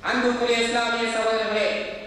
அன்புக்குரிய இஸ்லாமிய சகோதரர்களே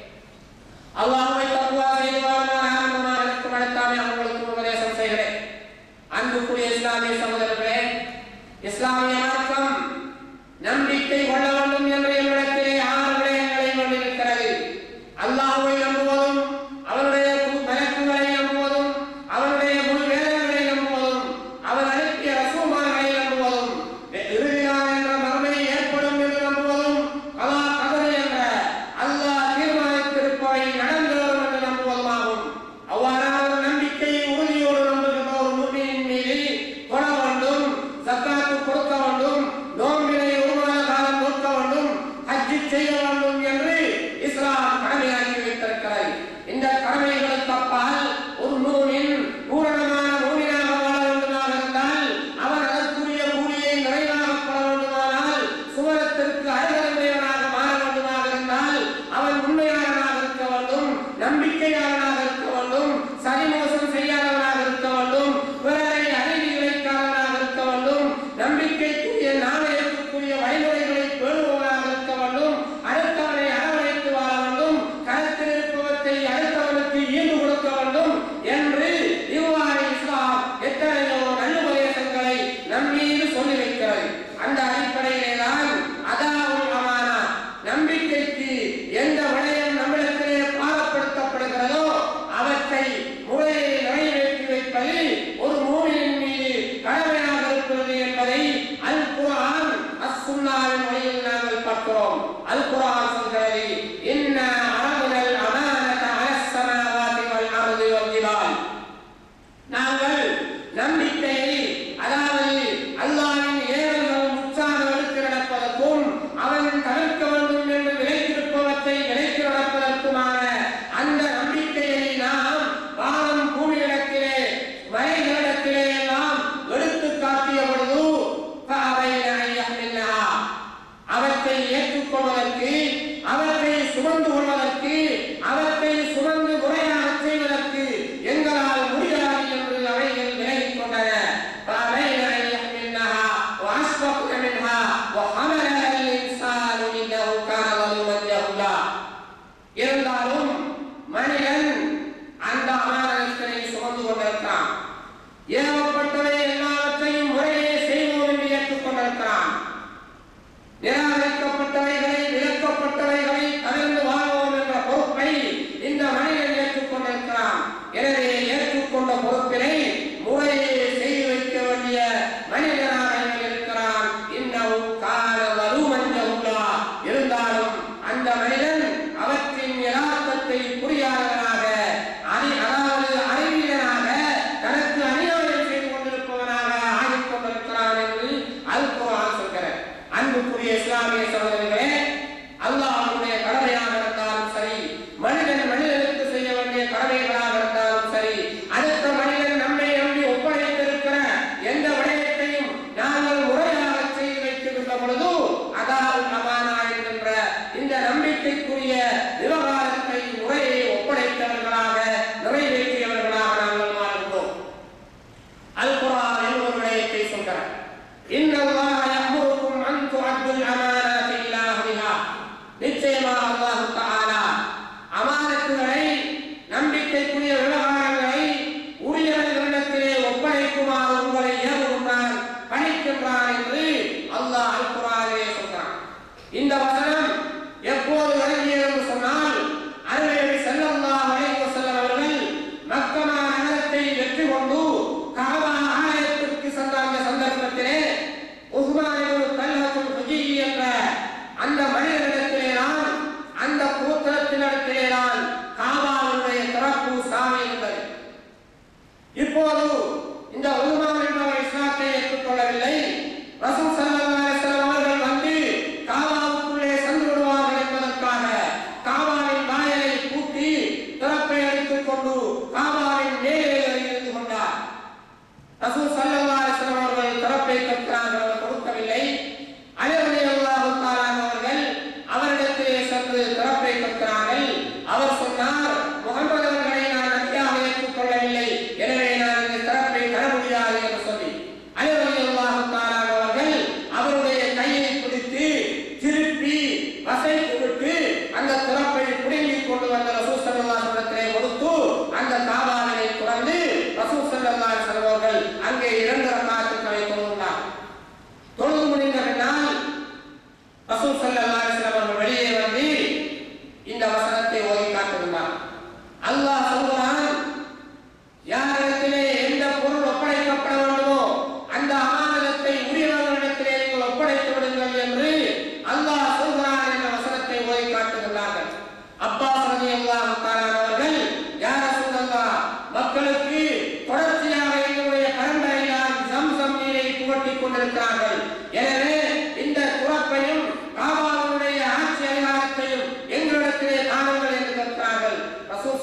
அல்லாஹ்வை தக்வா செய்து வாழ்வார் ஆரம்பமாக எனக்கு நடத்தாமே அவர்களுக்கு உபதேசம் செய்கிறேன் அன்புக்குரிய இஸ்லாமிய சகோதரர்களே இஸ்லாமிய மார்க்கம் நம்பிக்கை கொள்ள வேண்டும் என்ற என்னிடத்திலே ஆறு விடயங்களை கொண்டிருக்கிறது அல்லாஹ்வை நம்புவதும் அவனுடைய மலக்குகளை நம்புவதும் அவனுடைய முழு வேதங்களை நம்புவதும் அவன் அனுப்பிய ரசூமார்களை நம்புவதும் இறுதி நாள் என்ற மறுமை ஏற்படும் என்று நம்புவதும் அலா கதறு என்ற அல்லாஹ் தீர்மானித்திருப்பவை நடந்தேறும் என்று நம்புவதுமாகும் அவ்வாறான ஒரு நம்பிக்கையை உறுதியோடு நம்புகின்ற ஒரு முஸ்லிமின் மீது கொட வேண்டும் சக்காத்து கொடுக்க வேண்டும் நோம்பினை ஒரு மாத காலம் கொடுக்க வேண்டும் ஹஜ்ஜி செய்ய வேண்டும் என்று இஸ்லாம் கடமையாக்கி வைத்திருக்கிறது இந்த கடமைகளுக்கு அப்பால் ஒரு நூலின் பூரணமான நூலினாக வாழ வேண்டுமாக இருந்தால் அவன் அதற்குரிய கூலியை நிறைவாக பெற வேண்டுமானால் சுவனத்திற்கு அருகதைவனாக மாற வேண்டுமாக இருந்தால் அவன் உண்மையாளனாக இருக்க வேண்டும் நம்பிக்கையாளனாக இருக்க வேண்டும் சரிமோசம் செய்யாதவனாக இருக்க வேண்டும் பிறரை அநீதி இழைக்காதவனாக இருக்க வேண்டும் நம்பிக்கைக்குரிய நாணயத்துக்குரிய வழிமுறைகளை பேணுபவனாக இருக்க வேண்டும் அடுத்தவனை அரவணைத்து வாழ வேண்டும் கருத்தில் இருப்பவற்றை அடுத்தவனுக்கு ஈடு கொடுக்க வேண்டும் என்று இவ்வாறு இஸ்லாம் எத்தனையோ நல்லுபதேசங்களை நம் மீது சொல்லி வைக்கிறது அந்த அடிப்படையிலே தான் அதாவுல் அமானா நம்பிக்கைக்கு எந்த விடயம் நம்மிடத்திலே பாரப்படுத்தப்படுகிறதோ அவற்றை முறையை நிறைவேற்றி வைப்பது ஒரு மூவியின் மீது கடமையாக இருக்கிறது என்பதை அல் குர்ஆன் அஸ் சுன்னாவின் வழியில் நாங்கள் பார்க்கிறோம் அல் குர்ஆன் சொல்கிறது இன்ன அரபுனல் அமானத அலஸ் ஸமாவாதி வல் அர்தி வல் ஜிபால் நாங்கள் நம்பிக்கையை அதாவது அல்லாஹ்வின் ஏவல்கள் உற்சாக எடுத்து நடப்பதற்கும் அவன் தவிர்க்க வேண்டும் என்று விளைத்திருப்பவற்றை விளைத்து நடப்பதற்குமான அந்த நம்பிக்கையை நாம் வானம் பூமியிடத்திலே மலைகளிடத்திலே எல்லாம் எடுத்து காட்டிய பொழுது فأبين أن يحملنها. அவற்றை ஏற்றுக்கொள்வதற்கு அவற்றை சுமந்து கொள்வதற்கு அவற்றை சுமந்து முறையாக செய்வதற்கு எங்களால் முடியாது என்று அவைகள் விலகிக் கொண்டன فأبين أن يحملنها وأشفقن منها وحملها الإنسان إنه كان ظلوما جهولا இருந்தாலும் மனிதன் அந்த அமானத்தினை சுமந்து கொண்டிருக்கிறான் ஏவப்பட்டவை எல்லாவற்றையும் முறையே செய்வோம் என்று ஏற்றுக்கொண்டிருக்கிறான் நிராகரிக்கப்பட்டவைகளை விலக்கப்பட்டவைகளை தவிர்த்து வாழ்வோம் என்ற பொறுப்பை இந்த மனிதன் ஏற்றுக்கொண்டிருக்கிறான் எனவே ஏற்றுக்கொண்ட பொறுப்பினை முறையே செய்து வைக்க வேண்டிய மனிதனாக இவன் இருக்கிறான் இன்னும் கால வலுமஞ்சவுள்ளா இருந்தாலும் அந்த மனிதன் அவற்றின் யதார்த்தத்தை புரியாதவனாக அறி அதாவது அறிவியனாக தனக்கு அநியாயம் செய்து கொண்டிருப்பவனாக ஆகிக் கொண்டிருக்கிறான் என்று அல் குர்ஆன் சொல்கிறது அன்புக்குரிய இஸ்லாமிய சகோதரர்களே அல்லாஹ்வுடைய கடமையாக இருந்தாலும் சரி மனிதன் மனிதனுக்கு செய்ய வேண்டிய கடமைகளாக இருந்தாலும் சரி அடுத்த மனிதன் நம்மை நம்பி ஒப்படைத்திருக்கிற எந்த விடயத்தையும் நாங்கள் முறையாக செய்து வைக்கின்ற பொழுது அதாவது அமானா என்கின்ற இந்த நம்பிக்கைக்குரிய விவகாரத்தை முறையை ஒப்படைத்தவர்களாக நிறைவேற்றியவர்களாக நாங்கள் வாழ்கிறோம் அல் குர்ஆன் என்ன ஒரு விடயத்தை சொல்கிறார் إن الله يأمركم أن تؤدوا الأمانات إلى أهلها நிச்சயமாக அல்லாஹ் தஆலா அமானத்துகளை நம்பிக்கைக்குரிய விவகாரங்களை உரியவர்களிடத்திலே ஒப்படைக்குமாறு உங்களை ஏவுகின்றான் பணிக்கின்றான் என்று அல்லாஹ் அல் குர்ஆனிலே சொல்கிறான் இந்த வசனம் எப்போது இறங்கியது என்று சொன்னால்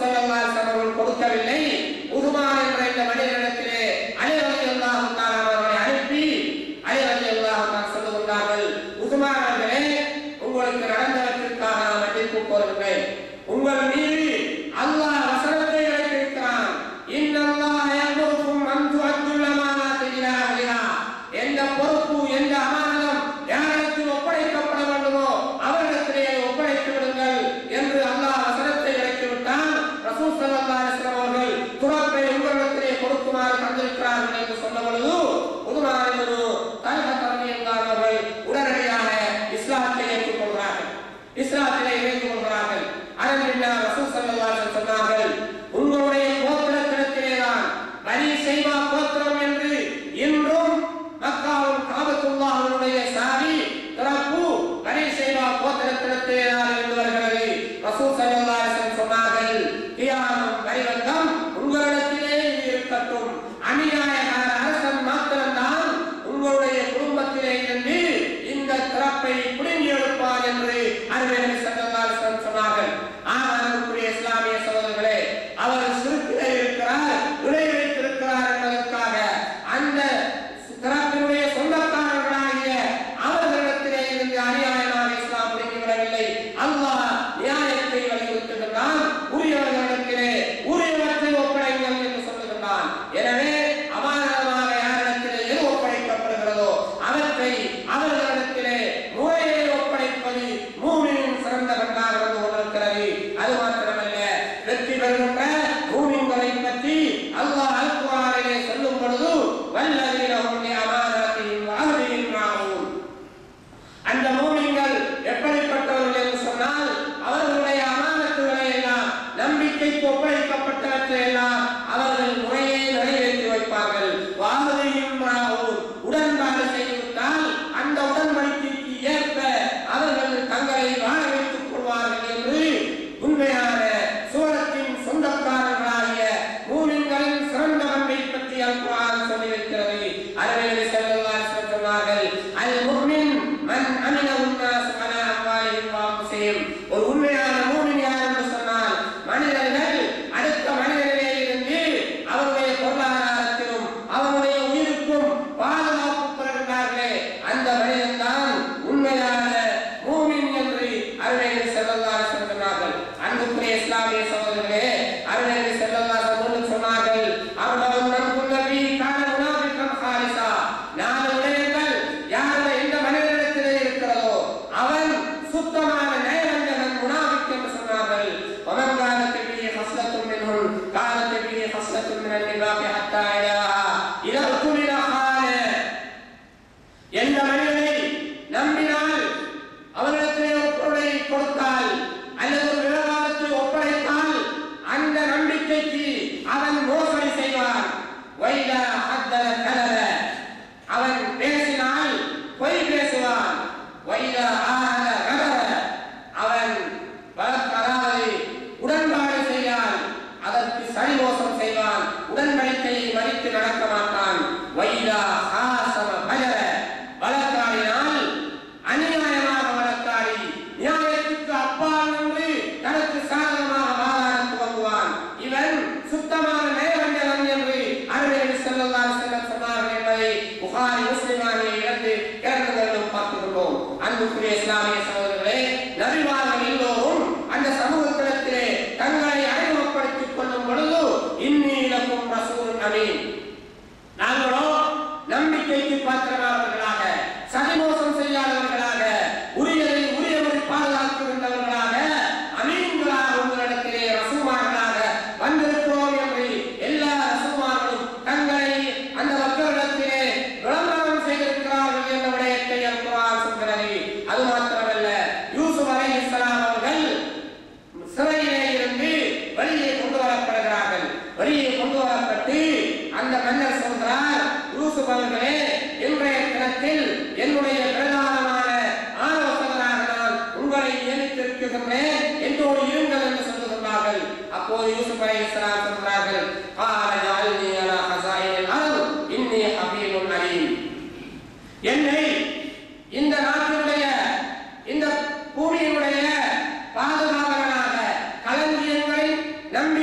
ஸல்லல்லாஹு அலைஹி வஸல்லம் அவர்கள் கொடுக்கவில்லை உதுமான் என்ற இந்த மனிதனிடத்திலே அலி ரலியல்லாஹு தஆலா அவர்களை அனுப்பி அலி ரலியல்லாஹு தஆலா சொல்லுகிறார்கள் உதுமான் அவர்களே உங்களுக்கு நடந்தவற்றிற்காக நான் மன்னிப்பு கோருகிறேன் உங்கள் மீது அல்லாஹ் வசனத்தை இறக்கியிருக்கிறான் இன்னல்லாஹ யஅமுருக்கும் அன் துஅத்துல் அமானாத்தி இலா அஹ்லிஹா எந்த பொறுப்பு எந்த அமானம் யாரிடத்தில் ஒப்படைக்கப்பட வேண்டுமோ அவரிடத்திலே ஒப்படைத்து விடுங்கள் என்று அல்லாஹ் வசனத்தை இறக்கிவிட்டான் ரசூல் ஸல்லல்லாஹு அலைஹி வஸல்லம் அவர்கள் துறப்பை உங்களிடத்திலே கொடுக்குமாறு தந்திருக்கிறார்கள் என்று சொன்ன பொழுது உதுமானிபனு தல்ஹா ரலியல்லாஹு அவர்கள் உடனடியாக இஸ்லாத்தை ஏற்றுக்கொள்கிறார்கள் இஸ்லாத்திலே இணைந்து கொள்கிறார்கள் அதன் பின்னர் ரசூல் ஸல்லல்லாஹு அலைஹி வஸல்லம் சொன்னார்கள் உங்களுடைய கோத்திரத்திடத்திலேதான் பனி செய்வா கோத்திரம் என்று இன்றும் மக்காவும் காபத்துல்லாஹுடைய சாவி திறப்பு பனி செய்வா கோத்திரத்திடத்திலேதான் இருந்து வருகிறது ரசூல் ஸல்லல்லாஹு அலைஹி வஸல்லம் சொன்னார்கள் கியாமம் பரிவந்தம் உங்களிடத்திலே இது இருக்கட்டும் அநியாயக்கார அரசன் மாத்திரம்தான் உங்களுடைய குடும்பத்திலே இருந்து இந்த திறப்பை பிடுங்கி எடுப்பார் என்று அறிவியல் சங்கத்தால் சொன்னார்கள் ஆனால் அன்புக்குரிய இஸ்லாமிய சகோதரர்களே அவர் சிறுக்கிலே இருக்கிறார் விளை வைத்திருக்கிறார் என்பதற்காக அந்த திறப்பினுடைய சொந்தக்காரர்களாகிய அவர்களிடத்திலே இருந்து அநியாயமாக இஸ்லாம் பிடிக்கவிடவில்லை அல்லாஹ் நியாயத்தை வலியுறுத்துகின்றான் உரியவர்களிடத்திலே உரியவற்றை ஒப்படைங்கள் என்று சொல்லுகின்றான் எனவே அமானமாக யாரிடத்திலே எது ஒப்படைக்கப்படுகிறதோ அவற்றை அவர்களிடத்திலே முறையை ஒப்படைப்பது மூமியின் சிறந்த கண்டாக இருந்து கொண்டிருக்கிறது அது மாத்திரமல்ல வெற்றி பெறுகின்ற மூமின்களை பற்றி அல்லாஹ் அல் குர்ஆனிலே சொல்லும் பொழுது வல்லதீனஹும் லிஅமானாத்திஹிம் வஅஹ்திஹிம் ராഊன் அந்த மூமின்கள் எப்படிப்பட்டவர்கள் என்று சொன்னால் அவர்களுடைய அமானத்துகளை எல்லாம் நம்பிக்கைக்கு ஒப்படைக்கப்பட்டவற்றை எல்லாம் அவர்கள் முறையே நிறைவேற்றி வைப்பார்கள் வாகுதையும் ராவும் உடன்பாடு செய்துவிட்டால் அந்த உடன்படிக்கைக்கு ஏற்ப அவர்கள் தங்களை வாழ வைத்துக் கொள்வார்கள் என்று உண்மையான சூரத்தின் சொந்தக்காரர்களாகிய மூமின்களின் சிறந்த பண்பை பற்றி அல்குரான் சொல்லி வைக்கிறது அரபியல் செல்லல்லாஹு அலைஹி வஸல்லம் சொன்னார்கள் அல் முஃமின் மன் அமினஹு الناس على அம்வாலிஹிம் வஅன்ஃபுஸிஹிம் ஒரு உண்மையான மூமின் யார் என்று சொன்னால் மனிதர்கள் அடுத்த மனிதனிலே இருந்து அவருடைய பொருளாதாரத்திலும் அவருடைய உயிருக்கும் பாதுகாப்பு பெறுகிறார்களே அந்த மனிதன் தான் உண்மையான மூமின் என்று அறிஞர்கள் செல்லல்லாஹு அலைஹி சொன்னார்கள் அன்புக்குரிய இஸ்லாமிய சகோதரர்களே அறிஞர்கள் செல்லல்லாஹு அலைஹி சொன்னார்கள் அவர்கள் நம் நபி கான முனாஃபிகன் ஹாலிசா நாலு விடயங்கள் யார் எந்த மனிதனிடத்திலே இருக்கிறதோ அவன் சுத்தமான நயவஞ்சகன் முனாஃபிக் என்று சொன்னார்கள் ومن كانت به خصلة منهم كانت به خصلة من النفاق حتى إذا إذا اؤتمن خان எந்த மனிதனை நம்பினால் அவரிடத்திலே ஒரு பொருளை கொடுத்தால் அல்லது ஒரு விவகாரத்தை ஒப்படைத்தால் அந்த நம்பிக்கைக்கு அவன் மோசடி செய்வான் வைதா ஹத்தர கலர அவன் பேசினால் பொய் பேசுவான் வைதா ஆஹத கலர அவன் வழக்கு அதாவது உடன்பாடு செய்யான் அதற்கு சரிமோசம் செய்வான் உடன்படிக்கையை மதித்து நடக்க மாட்டான் வைதா ஹாசம பஜர வழக்காடினால் அநியாயமாக வழக்காடி நியாயத்துக்கு அப்பால் நின்று தனக்கு சாதகமாக வாதாட துவங்குவான் இவன் சுத்தமான நேரஞ்சலன் என்று அறிவியல் செல்லல்லார் செல்ல சொன்னார்கள் என்பதை புகாரி முஸ்லிம் ஆகிய இடத்தில் இறங்குதலும் பார்த்துள்ளோம் அன்புக்குரிய இஸ்லாமிய சகோதரர்களே நபிவார்கள் எல்லோரும் அந்த சமூகத்திடத்திலே தங்களை அறிமுகப்படுத்திக் கொள்ளும் பொழுது இன்னீலக்கும் ரசூல் அமீன் நாங்களோ நம்பிக்கைக்கு பாத்திரமானவர்களாக சதிமோசம் செய்யாதவர்களாக உரியதை உரியவரை பாதுகாக்கின்றவர்களாக அமீன்களாக உங்களிடத்திலே ரசூமார்களாக வந்திருக்கிறோம் என்று எல்லா ரசூமார்களும் தங்களை அந்த மக்களிடத்திலே விளம்பரம் செய்திருக்கிறார்கள் என்ற விடயத்தை அல்குரான் சொல்கிறது அது மாத்திரமல்ல யூசுப் அலைஹிஸ்ஸலாம் அவர்கள் சிறையிலே இருந்து வெளியே கொண்டு வரப்படுகிறார்கள் வெளியே கொண்டு வரப்பட்டு அந்த மன்னர் சொல்கிறார் யூசுப் அவர்களே இன்றைய தினத்தில் என்னுடைய பிரதானமான ஆலோசகராக நான் உங்களை நியமித்திருக்கின்றேன் என்னோடு இருங்கள் என்று சொல்லுகிறார்கள் அப்போது யூசுப் அலைஹிஸ்ஸலாம் சொல்கிறார்கள் قال اجعلني على خزائن الارض اني حفيظ عليم என்னை இந்த நாட்டினுடைய இந்த பூமியினுடைய பாதுகாவலனாக களஞ்சியங்களை நம்பி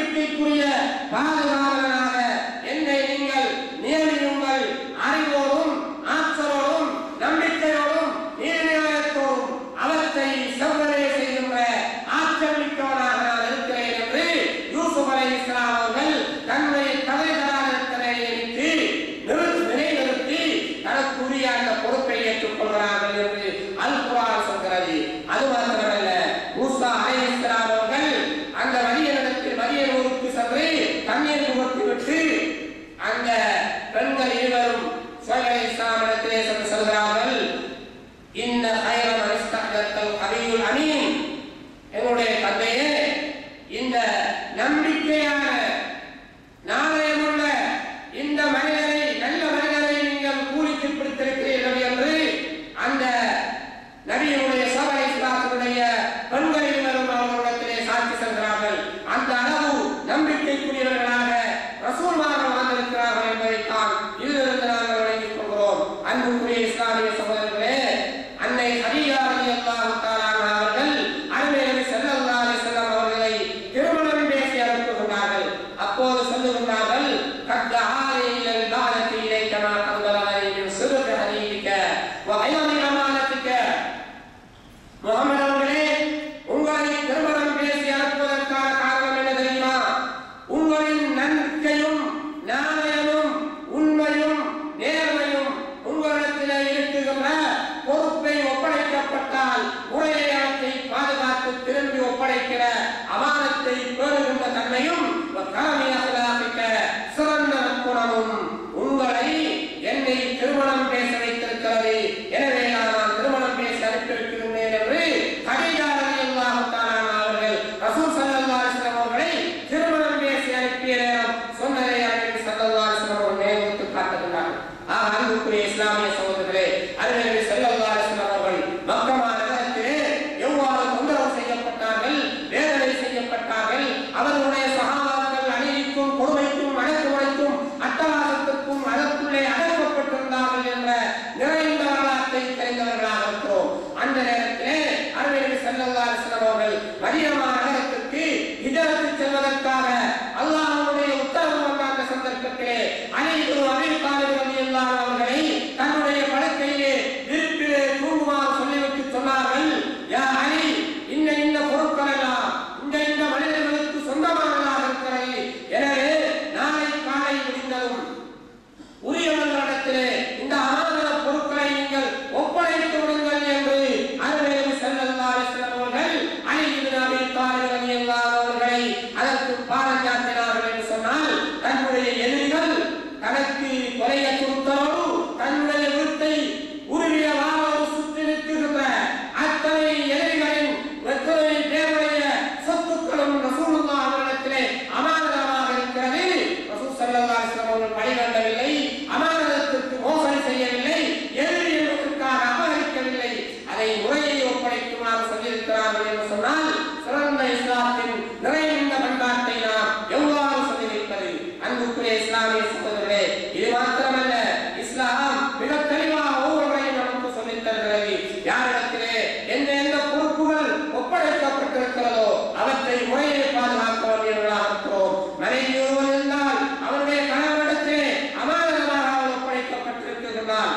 ஸல்லல்லாஹு அலைஹி வஸல்லம் அவர்கள் மதீனா நகரத்திற்கு ஹிஜரத்து செல்வதற்காக அல்லாஹ்வுடைய உத்தரவு வந்த அந்த சந்தர்ப்பத்திலே அலி இப்னு அபீ தாலிப் ரலியல்லாஹு அவர்களை தன்னுடைய படுக்கையிலே விரிப்பிலே தூங்குமாறு சொல்லிவிட்டு சொன்னார்கள் யா அலி இந்த இந்த பொருட்கள் எல்லாம் இந்த இந்த மனிதர்களுக்கு சொந்தமானதாக இருக்கிறது எனவே நாளை காலை முடிந்ததும் உரியவர்களிடத்திலே இந்த அனாதர பொருட்களை நீங்கள் ஒப்படைத்து விடுங்கள் என்று அருள்நபி ஸல்லல்லாஹு அலைஹி வஸல்லம் அவர்கள் அலி இப்னு அபீ தாலிப் ரலியல்லாஹு அவர்களை அதற்கு பாராட்டினார்கள் என்று சொன்னால் தன்னுடைய எதிரிகள் தனக்கு கொலைய சுத்தலோடு தன்னுடைய வீட்டை உருவிய வாரோடு சுற்றி நிற்கின்ற அத்தனை எதிரிகளின் எத்தனை பேருடைய சொத்துக்களும் ரசூலுல்லாஹ் அவர்களிடத்திலே அமானதமாக இருக்கிறது ரசூல் ஸல்லல்லாஹு அலைஹி வஸல்லம் அவர்கள் வழிகாட்டவில்லை அமானதத்திற்கு மோசடி செய்யவில்லை எதிரி என்பதற்காக அபகரிக்கவில்லை அதை முறையை ஒப்படைக்குமாறு சொல்லியிருக்கிறார்கள் என்று சொன்னால் சிறந்த இஸ்லாத்தின் நிறைந்த பண்பாட்டை நாம் எவ்வாறு சொல்லி வைப்பது அன்புக்குரிய இஸ்லாமிய சகோதரர்களே இது மாத்திரமல்ல இஸ்லாம் மிக தெளிவாக ஒவ்வொன்றையும் நமக்கு சொல்லித் தருகிறது யாரிடத்திலே எந்த எந்த பொறுப்புகள் ஒப்படைக்கப்பட்டிருக்கிறதோ அவற்றை முறையை பாதுகாக்க வேண்டியவர்களாக இருக்கிறோம் மனைவி ஒருவர் இருந்தால் அவருடைய கணவரிடத்திலே அமானதமாக அவர் ஒப்படைக்கப்பட்டிருக்கிறார்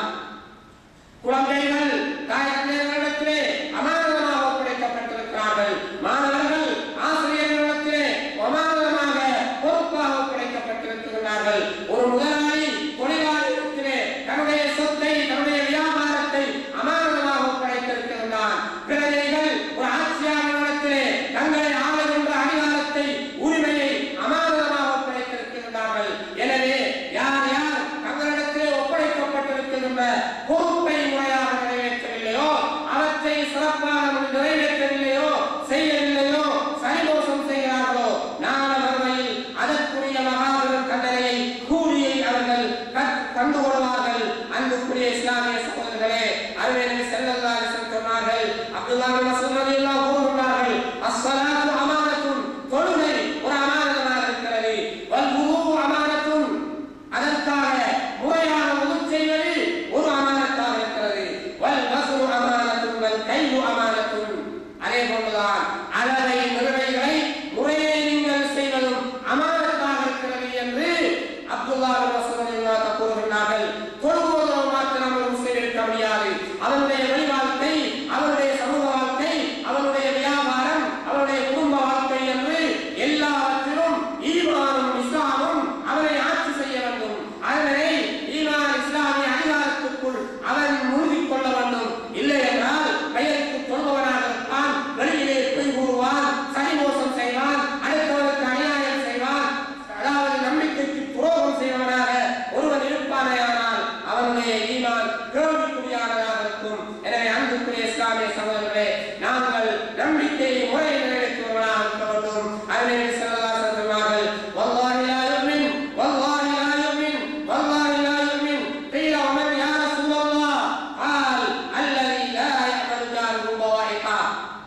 குழந்தைகள் தாயத்திலே அமானதமாக ஒப்படைக்கப்பட்டிருக்கிறார்கள் மாணவர்கள் ஆசிரியர்களிடத்திலே அமானதமாக பொறுப்பாக ஒப்படைக்கப்பட்டிருக்கிறார்கள் ஒரு முதலாளி தொழிலாளர்களிடத்திலே தன்னுடைய சொத்தை தன்னுடைய வியாபாரத்தை அமானதமாக ஒப்படைத்திருக்கிறார் பிரஜைகள் ஒரு ஆட்சியாளர்களிடத்திலே தங்களை ஆளுகின்ற அதிகாரத்தை உரிமையை அமானதமாக ஒப்படைத்திருக்கிறார்கள் எனவே யார் யார் தங்களிடத்திலே ஒப்படைக்கப்பட்டிருக்கின்ற பொறுப்பை முறையாக நிறைவேற்றவில்லையோ அவற்றை சிறப்பாக நிறைவேற்றவில்லையோ செய்யவில்லையோ சரிதோஷம் செய்கிறார்களோ நாள மறுமையில் அதற்குரிய மகாபெரும் தண்டனையை கூலியை அவர்கள் கற்- கண்டு கொள்வார்கள் அன்புக்குரிய இஸ்லாமிய சகோதரர்களே அருமை நபி ஸல்லல்லாஹு அலைஹி வஸல்லம் சொன்னார்கள் அப்துல்லாஹ் பின் மஸ்ஊத் ரலியல்லாஹு அன்ஹு கூறுகிறார்கள் அஸ்ஸலாத்து அமானத்துன் தொழுகை ஒரு அமானதமாக இருக்கிறது வல் வுது அமானத்துன் அதற்காக முறையாக உது செய்வது ஒரு அமானத்தாக இருக்கிறது வல் வஸ்ரு அமானத்துன் வல் கைது அமானத்துன் அதே போன்றுதான் அளவை நிறுவைகளை முறையை நீங்கள் செய்வதும் அமானத்தாக இருக்கிறது என்று அப்துல்லா பின் மஸ்ஊத் ரலியல்லாஹு அன்ஹு கூறுகிறார்கள் தொழுவதோ மாத்திரம் ஒரு முஸ்லிம் இருக்க முடியாது அவனுடைய வெளி வாழ்க்கை அவனுடைய சமூக வாழ்க்கை அவனுடைய வியாபாரம் அவனுடைய குடும்ப வாழ்க்கை என்று எல்லாவற்றிலும் ஈமானும் இஸ்லாமும் அவனை ஆட்சி செய்ய வேண்டும் அதனை ஈமான் இஸ்லாமிய அதிகாரத்துக்குள் அவன் மூழ்கிக் கொள்ள வேண்டும் இல்லை என்றால் பெயருக்கு தொழுபவனாக இருப்பான் வெளியிலே பொய் கூறுவான் சனி மோசம் செய்வான் அடுத்தவனுக்கு அநியாயம் செய்வான் அதாவது நம்பிக்கைக்கு துரோகம் செய்வனாக ஒருவன் இருப்பானேயானால் அவனுடைய ஈமான் கேள்விக்குறியானதாக இருக்கும் எனவே அன்புக்குரிய இஸ்லாமிய சகோதரர்களே நாங்கள் நம்பிக்கையை முறையை நிறைவேற்றுவர்களாக இருக்க வேண்டும் அறிஞர் ஸல்லல்லாஹு அலைஹி வஸல்லம் சொன்னார்கள் வல்லாஹி லா யுமின் வல்லாஹி லா யுமின் வல்லாஹி லா யுமின் قيل ومن يا رسول الله قال الذي لا يعمل جاره بوائقه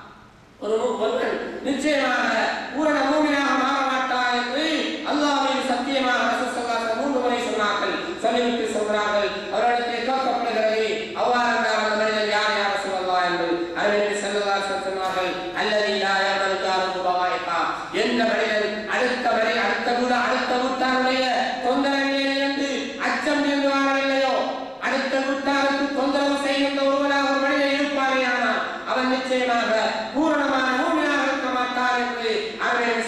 ஒரு ஒருவன் நிச்சயமாக பூரண மூமியாக மாற மாட்டார் என்று அல்லாஹ்வின் சத்தியமாக ரசூல் ஸல்லல்லாஹு அலைஹி வஸல்லம் மூன்று முறை சொன்னார்கள் சொல்லிவிட்டு சொல்கிறார்கள் அவரிடத்தில் கேட்கப்படுகிறது அவ்வாறு என்றால் அந்த மனிதன் யார் யார் ரசூலுல்லாஹ் என்று அறிவியல் ஸல்லல்லாஹு அலைஹி வஸல்லம் சொன்னார்கள் அல்லதி லா யமல் ஜாரு பவாயிகா எந்த மனிதன் அடுத்த மனிதன் அடுத்த வீடு அடுத்த வீட்டாருடைய தொந்தரவிலே இருந்து அச்சம் என்று வாழவில்லையோ அடுத்த வீட்டாருக்கு தொந்தரவு செய்கின்ற ஒருவனாக ஒரு மனிதன் இருப்பாரே ஆனால் அவன் நிச்சயமாக பூரணமான மூமியாக இருக்க மாட்டார் என்று அறிஞர்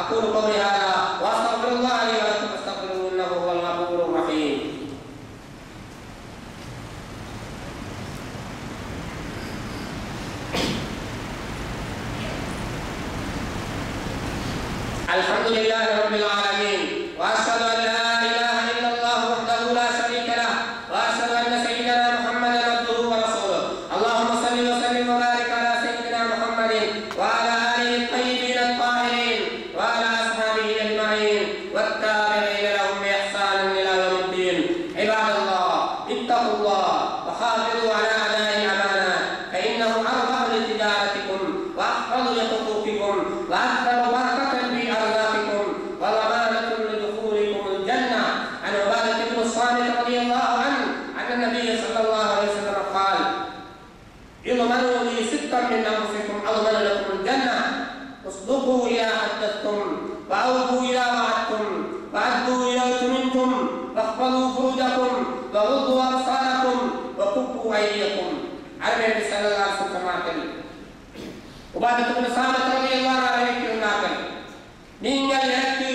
أقول قولي هذا وأستغفر الله لي ولكم فاستغفروه إنه هو الغفور الرحيم الحمد لله رب العالمين واشهد ان لا اله الا الله وحده لا شريك له واشهد ان سيدنا محمدا عبده ورسوله اللهم صل وسلم وبارك على سيدنا محمد وعلى اله الطيبين الطاهرين وعلى اصحابه اجمعين والتابعين لهم باحسان الى يوم الدين عباد الله اتقوا الله وحافظوا على اداء الامانات فانه اربح لتجارتكم واحفظ لحقوقكم واكثر بركه في ارزاقكم وضمانه لدخولكم الجنه عن عباده بن الصامت رضي الله عنه ان النبي صلى الله عليه وسلم قال اضمنوا لي ستا من انفسكم اضمن لكم الجنه اصدقوا اذا حدثتم واوفوا اذا وعدتم وادوا اذا اؤتمنتم واحفظوا فروجكم وغضوا ابصاركم وكفوا ايديكم عن النبي صلى الله عليه وسلم சொன்னார்கள் உபாதத்துக்கு சாமத்தவங்க எல்லாரும் அறிவிக்கின்றார்கள் நீங்கள் எனக்கு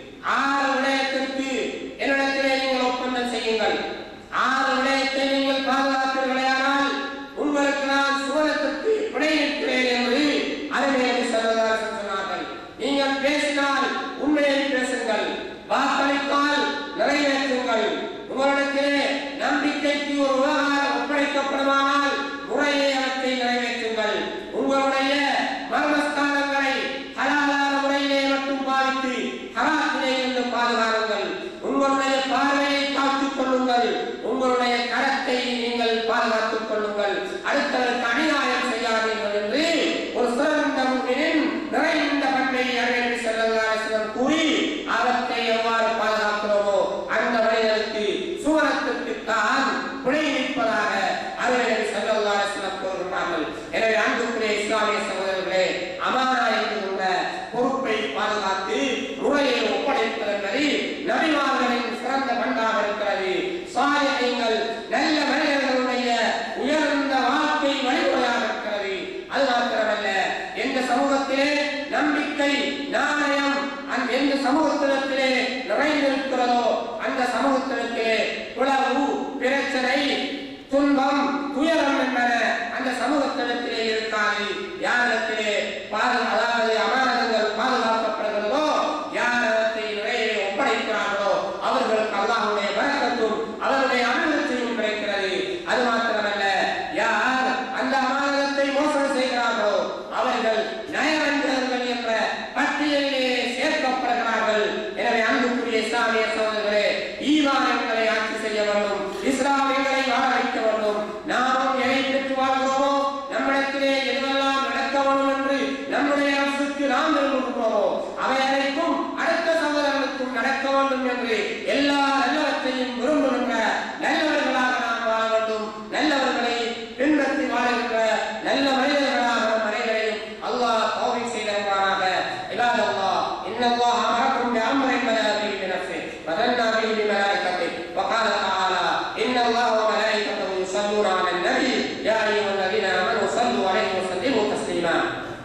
ஆறு விடயத்திற்கு என்னிடத்திலே நீங்கள் ஒப்பந்தம் செய்யுங்கள் ஆறு விடயத்தை நீங்கள் பாதுகாப்பீர்களேயானால் உங்களுக்கு நான் சுவனத்திற்கு விடையிஇருக்கிறேன் என்று அறிவியல் செல்வதாக சொன்னார்கள் நீங்கள் பேசினால் உண்மையை பேசுங்கள் வாக்களித்தால் நிறைவேற்றுங்கள் உங்களிடத்திலே நம்பிக்கைக்கு ஒரு விவகாரம் ஒப்படைக்கப்படுமானால் முறையை அவற்றை நிறைவேற்றுங்கள் உங்களுடைய மர்மஸ்தானங்களை ஹலாலான முறையிலே மட்டும் பாவித்து ஹராத்திலே இருந்து பாதுகாருங்கள் உங்களுடைய பார்வையை காத்துக் கொள்ளுங்கள் உங்களுடைய கரத்தை நீங்கள் பாதுகாத்துக் கொள்ளுங்கள் அடுத்தவருக்கு அநியாயம் செய்யாதீர்கள் என்று ஒரு சிறந்த முன்னின் நிறைந்த பண்பை அறிவித்து செல்லுங்கள் கூறி அவற்றை எவ்வாறு பாதுகாக்கிறோமோ அந்த மனிதனுக்கு சுவனத்திற்கு தான் பிழை நிற்பதாக அறிவியல் செல்லுங்கள் கூறுகிறார்கள் எனவே அன்புக்குரிய இஸ்லாமிய சகோதரர்களே அமானா என்கின்ற பொறுப்பை பாதுகாத்து முறையை ஒப்படைப்பது என்பது நபிமார்களின் சிறந்த பண்பாக இருக்கிறது சாயங்கள் நல்ல மனிதர்களுடைய உயர்ந்த வாழ்க்கை வழிமுறையாக இருக்கிறது அது மாத்திரமல்ல எந்த சமூகத்திலே நம்பிக்கை நாணயம் அந்த எந்த சமூகத்திலே நிறைந்திருக்கிறதோ அந்த சமூகத்திலே உளவு பிரச்சனை துன்பம் துயரம் என்பன அந்த சமூகத்திடத்திலே இருக்காது யாரிடத்திலே பாது அதாவது அமானதங்கள் பாதுகாக்கப்படுகிறதோ யார் அவற்றை நிறைய ஒப்படைக்கிறார்களோ அவர்களுக்கு அல்லாஹுடைய வரக்கத்தும் அவருடைய அனுபவத்தையும் கிடைக்கிறது அது மாத்திரமல்ல யார் அந்த அமானதத்தை மோசடி செய்கிறார்களோ அவர்கள் நயவஞ்சகர்கள் என்ற பட்டியலிலே சேர்க்கப்படுகிறார்கள் எனவே அன்புக்குரிய இஸ்லாமிய சோதர்களே ஈமான் எங்களை ஆட்சி செய்ய வேண்டும் இஸ்லாம் எங்களை வாழ வைக்க வேண்டும் நாமும் எதை பெற்று வாழ்கிறோமோ நம்மிடத்திலே எதுவெல்லாம் நடக்க வேண்டும் என்று நம்முடைய அரசுக்கு நாம் விரும்புகிறோமோ அவை அனைத்தும் அடுத்த சகோதரனுக்கும் நடக்க வேண்டும் என்று எல்லா நல்லவற்றையும் விரும்புகின்ற நல்லவர்களாக நாம் வாழ வேண்டும் நல்லவர்களை பின்பற்றி வாழுகின்ற நல்ல மனிதர்களாக நம் அனைவரையும் அல்லாஹ் தௌஃபீக் செய்தருவாராக عباد الله إن الله أمركم بأمر بدأ به بنفسه وثنى به بملائكته وقال تعالى إن الله وملائكته يصلون على النبي يا أيها الذين آمنوا صلوا عليه وسلموا تسليما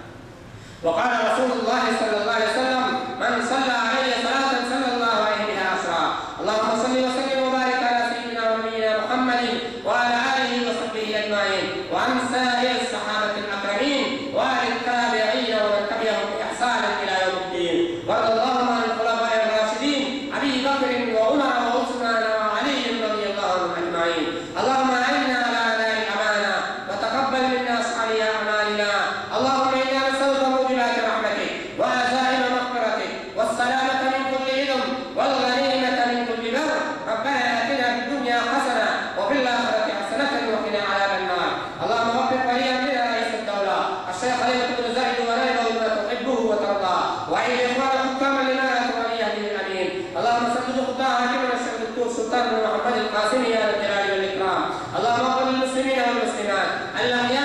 وقال رسول الله صلى الله عليه وسلم من صلى عليه صلاة صلى الله عليه بها عشرا اللهم صل وسلم وبارك على سيدنا ونبينا محمد وعلى آله وصحبه أجمعين وعن سائر الصحابة الأكرمين وعن التابعين ومن تبعهم بإحسان إلى يوم الدين وارض اللهم عن الخلفاء الراشدين أبي بكر وعمر وعثمان وعلي رضي الله عنهم أجمعين اللهم أعنا على أداء الأمانة وتقبل منا صالح أعمالنا اللهم إنا نسألك موجبات رحمتك وعزائم مغفرتك والسلامة من كل إثم والغنيمة من كل بر ربنا آتنا في الدنيا حسنة وفي الآخرة حسنة وقنا عذاب النار اللهم وفق ولي أمرنا رئيس الدولة الشيخ خليفة بن زايد ونائبه بما تحبه وترضاه وعين إخوان حكاما لما ولي أهله الأمين اللهم سدد خطاه حاكمنا الشيخ الدكتور سلطان بن محمد القاسمي يا ذا الجلال والإكرام اللهم اغفر للمسلمين والمسلمات الأحياء